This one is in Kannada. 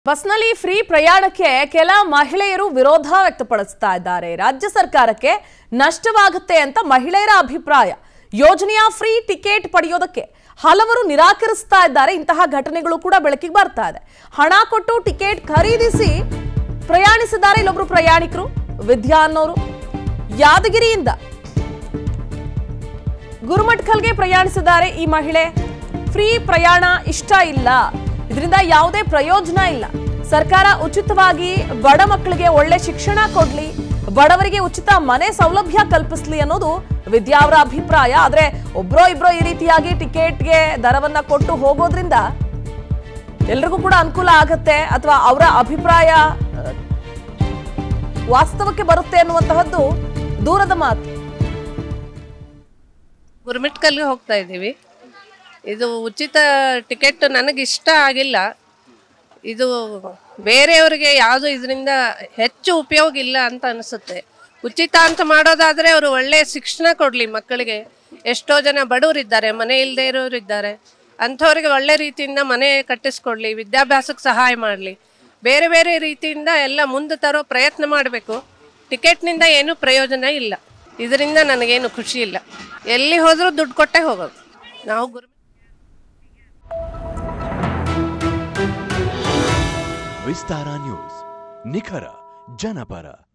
ಬಸ್ನಲ್ಲಿ ಫ್ರೀ ಪ್ರಯಾಣಕ್ಕೆ ಕೆಲ ಮಹಿಳೆಯರು ವಿರೋಧ ವ್ಯಕ್ತಪಡಿಸ್ತಾ ಇದ್ದಾರೆ ರಾಜ್ಯ ಸರ್ಕಾರಕ್ಕೆ ನಷ್ಟವಾಗುತ್ತೆ ಅಂತ ಮಹಿಳೆಯರ ಅಭಿಪ್ರಾಯ ಯೋಜನೆಯ ಫ್ರೀ ಟಿಕೆಟ್ ಪಡೆಯೋದಕ್ಕೆ ಹಲವರು ನಿರಾಕರಿಸ್ತಾ ಇದ್ದಾರೆ ಇಂತಹ ಘಟನೆಗಳು ಕೂಡ ಬೆಳಕಿಗೆ ಬರ್ತಾ ಇದೆ ಹಣ ಕೊಟ್ಟು ಟಿಕೆಟ್ ಖರೀದಿಸಿ ಪ್ರಯಾಣಿಸಿದ್ದಾರೆ ಇಲ್ಲೊಬ್ರು ಪ್ರಯಾಣಿಕರು ವಿದ್ಯಾ ಅನ್ನೋರು ಯಾದಗಿರಿಯಿಂದ ಗುರುಮಠ್ಕಲ್ಗೆ ಪ್ರಯಾಣಿಸಿದ್ದಾರೆ ಈ ಮಹಿಳೆ ಫ್ರೀ ಪ್ರಯಾಣ ಇಷ್ಟ ಇಲ್ಲ ಇದರಿಂದ ಯಾವುದೇ ಪ್ರಯೋಜನ ಇಲ್ಲ ಸರ್ಕಾರ ಉಚಿತವಾಗಿ ಬಡ ಮಕ್ಕಳಿಗೆ ಒಳ್ಳೆ ಶಿಕ್ಷಣ ಕೊಡ್ಲಿ ಬಡವರಿಗೆ ಉಚಿತ ಮನೆ ಸೌಲಭ್ಯ ಕಲ್ಪಿಸ್ಲಿ ಅನ್ನೋದು ವಿದ್ಯಾ ಅವರ ಅಭಿಪ್ರಾಯ ಆದ್ರೆ ಒಬ್ರೋ ಇಬ್ರೋ ಈ ರೀತಿಯಾಗಿ ಟಿಕೆಟ್ಗೆ ದರವನ್ನ ಕೊಟ್ಟು ಹೋಗೋದ್ರಿಂದ ಎಲ್ರಿಗೂ ಕೂಡ ಅನುಕೂಲ ಆಗತ್ತೆ ಅಥವಾ ಅವರ ಅಭಿಪ್ರಾಯ ಅಹ್, ವಾಸ್ತವಕ್ಕೆ ಬರುತ್ತೆ ಅನ್ನುವಂತಹದ್ದು ದೂರದ ಮಾತು ಗುರುಮಿಟ್ಕಲ್ಗೆ ಹೋಗ್ತಾ ಇದ್ದೀವಿ ಇದು ಉಚಿತ ಟಿಕೆಟ್ ನನಗೆ ಇಷ್ಟ ಆಗಿಲ್ಲ ಇದು ಬೇರೆಯವರಿಗೆ ಯಾವುದು ಇದರಿಂದ ಹೆಚ್ಚು ಉಪಯೋಗ ಇಲ್ಲ ಅಂತ ಅನಿಸುತ್ತೆ ಉಚಿತ ಅಂತ ಮಾಡೋದಾದರೆ ಅವರು ಒಳ್ಳೆಯ ಶಿಕ್ಷಣ ಕೊಡಲಿ ಮಕ್ಕಳಿಗೆ ಎಷ್ಟೋ ಜನ ಬಡವರಿದ್ದಾರೆ ಮನೆ ಇಲ್ಲದೆ ಇರೋರು ಇದ್ದಾರೆ ಅಂಥವ್ರಿಗೆ ಒಳ್ಳೆ ರೀತಿಯಿಂದ ಮನೆ ಕಟ್ಟಿಸ್ಕೊಡ್ಲಿ ವಿದ್ಯಾಭ್ಯಾಸಕ್ಕೆ ಸಹಾಯ ಮಾಡಲಿ ಬೇರೆ ಬೇರೆ ರೀತಿಯಿಂದ ಎಲ್ಲ ಮುಂದೆ ತರೋ ಪ್ರಯತ್ನ ಮಾಡಬೇಕು ಟಿಕೆಟ್ನಿಂದ ಏನೂ ಪ್ರಯೋಜನ ಇಲ್ಲ ಇದರಿಂದ ನನಗೇನು ಖುಷಿ ಇಲ್ಲ ಎಲ್ಲಿ ಹೋದರೂ ದುಡ್ಡು ಕೊಟ್ಟೆ ಹೋಗೋದು ನಾವು ಗುರು ವಿಸ್ತಾರ ನ್ಯೂಸ್ ನಿಖರ ಜನಪರ